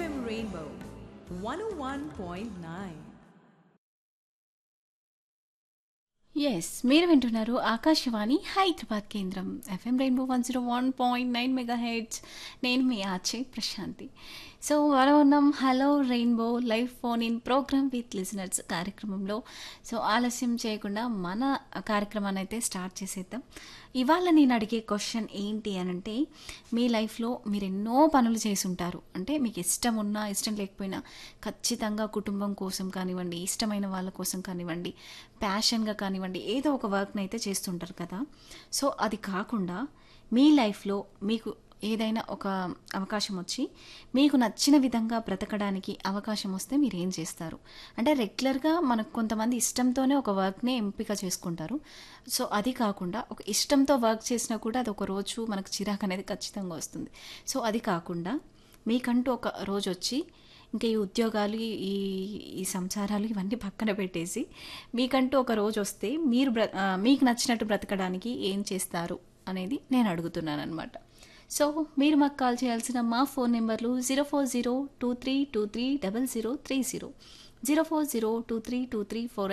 FM Rainbow 101.9. Yes మీరు వింటున్నారు ఆకాశవాణి హైదరాబాద్ కేంద్రం FM rainbow one zero one point nine mega heads నేను మీ ఆచే ప్రశాంతి సో మనం ఉన్నాం hello rainbow live phone in programme with listeners కార్యక్రమంలో సో ఆలస్యం చేయకుండా మన కార్యక్రమాన్ని అయితే స్టార్ట్ చేసేద్దాం ఇవాళ నేను అడిగే క్వశ్చన్ ఏంటి అని అంటే మీ లైఫ్లో మీరు ఎన్నో పనులు చేసి ఉంటారు అంటే మీకు ఇష్టం ఉన్నా ఇష్టం లేకపోయినా ఖచ్చితంగా కుటుంబం కోసం కానివ్వండి ఇష్టమైన వాళ్ళ కోసం కానివ్వండి ప్యాషన్గా కానివ్వండి ఏదో ఒక వర్క్ని అయితే చేస్తుంటారు కదా సో అది కాకుండా మీ లైఫ్లో మీకు ఏదైనా ఒక అవకాశం వచ్చి మీకు నచ్చిన విధంగా బ్రతకడానికి అవకాశం వస్తే మీరు ఏం చేస్తారు అంటే రెగ్యులర్గా మనకు కొంతమంది ఇష్టంతోనే ఒక వర్క్ని ఎంపిక చేసుకుంటారు సో అది కాకుండా ఒక ఇష్టంతో వర్క్ చేసినా కూడా అది ఒక రోజు మనకు చిరాకు అనేది ఖచ్చితంగా వస్తుంది సో అది కాకుండా మీకంటూ ఒక రోజు వచ్చి ఇంకా ఈ ఉద్యోగాలు ఈ ఈ సంసారాలు ఇవన్నీ పక్కన పెట్టేసి మీకంటూ ఒక రోజు వస్తే మీరు బ్ర ఆ, మీకు నచ్చినట్టు బ్రతకడానికి ఏం చేస్తారు అనేది నేను అడుగుతున్నాను అనమాట సో మీరు మాకు కాల్ చేయాల్సిన మా ఫోన్ నెంబర్లు zero four zero two three two three double zero three zero zero four zero two three two three four